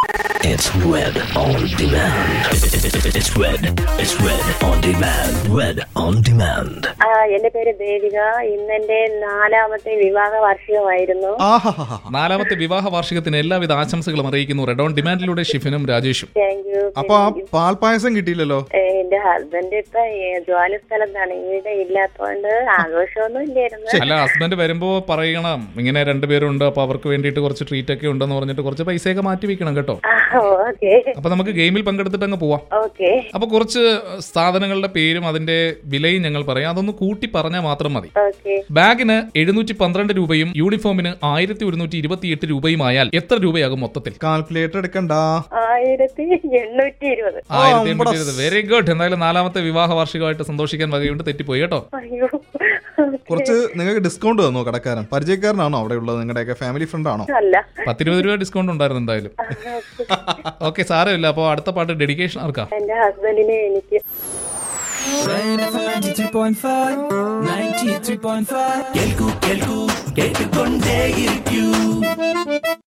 It's Red on Demand. It's Red. It's Red on Demand. Red on Demand. ആ എന്റെ പേര് ദേവിക ഇന്ന് എന്റെ നാലാമത്തെ വിവാഹ വാർഷികമായിരുന്നു ആഹാഹാഹാ. നാലാമത്തെ വിവാഹ വാർഷികത്തിന് എല്ലാവിധ ആശംസകളും അറിയിക്കുന്നു റെഡ് ഓൺ ഡിമാൻഡിലൂടെ ഷിഫിനും രാജേഷും താങ്ക് യു അപ്പൊ ആ പാൽപ്പായസം കിട്ടിയില്ലല്ലോ എന്റെ ഹസ്ബൻഡ് ഇപ്പൊ ഏ, ജോലി സ്ഥലത്താണ് ഇവിടെ ഇല്ലാത്തോണ്ട് ആഘോഷമൊന്നും ഇല്ലായിരുന്നു അല്ല ഹസ്ബൻഡ് വരുമ്പോ പറയണം ഇങ്ങനെ രണ്ടുപേരുണ്ട് അപ്പൊ അവർക്ക് വേണ്ടിയിട്ട് കുറച്ച് ട്രീറ്റ് ഒക്കെ ഉണ്ടെന്ന് പറഞ്ഞിട്ട് കുറച്ച് പൈസയൊക്കെ മാറ്റി വെക്കണം കേട്ടോ ഓക്കെ അപ്പൊ നമുക്ക് ഗെയിമിൽ പങ്കെടുത്തിട്ട് അങ്ങ് പോവാം ഓക്കെ അപ്പൊ കുറച്ച് സാധനങ്ങളുടെ പേരും അതിന്റെ വിലയും ഞങ്ങൾ പറയാം അതൊന്ന് കൂട്ടി പറഞ്ഞാൽ മാത്രം മതി ഓക്കെ ബാഗിന് എഴുന്നൂറ്റി പന്ത്രണ്ട് രൂപയും യൂണിഫോമിന് ആയിരത്തി ഒരുന്നൂറ്റി ഇരുപത്തിയെട്ട് രൂപയുമായാൽ എത്ര രൂപയാകും മൊത്തത്തിൽ കാൽക്കുലേറ്റർ എടുക്കണ്ട ആയിരത്തി എണ്ണൂറ്റി ഇരുപത് ആയിരത്തി എണ്ണൂറ്റി ഇരുപത് വെരി ഗുഡ് എന്തായാലും നാലാമത്തെ വിവാഹ വാർഷികമായിട്ട് സന്തോഷിക്കാൻ വകയുണ്ട് തെറ്റിപ്പോയി കേട്ടോ അയ്യോ കുറച്ച് നിങ്ങൾക്ക് ഡിസ്കൗണ്ട് തന്നോ കടക്കാരൻ പരിചയക്കാരനാണോ അവിടെ ഉള്ളത് നിങ്ങളുടെയൊക്കെ ഫാമിലി ഫ്രണ്ട് ആണോ അല്ല പത്തിരുപത് രൂപ ഡിസ്കൗണ്ട് ഉണ്ടായിരുന്നു എന്തായാലും ഓക്കെ സാരമില്ല അപ്പോൾ അടുത്ത പാട്ട് ഡെഡിക്കേഷൻ ആർക്കാ എന്റെ ഹസ്ബൻഡിനെ എനിക്ക് Red 93.5, 93.5. Kelku, kelku, kelku,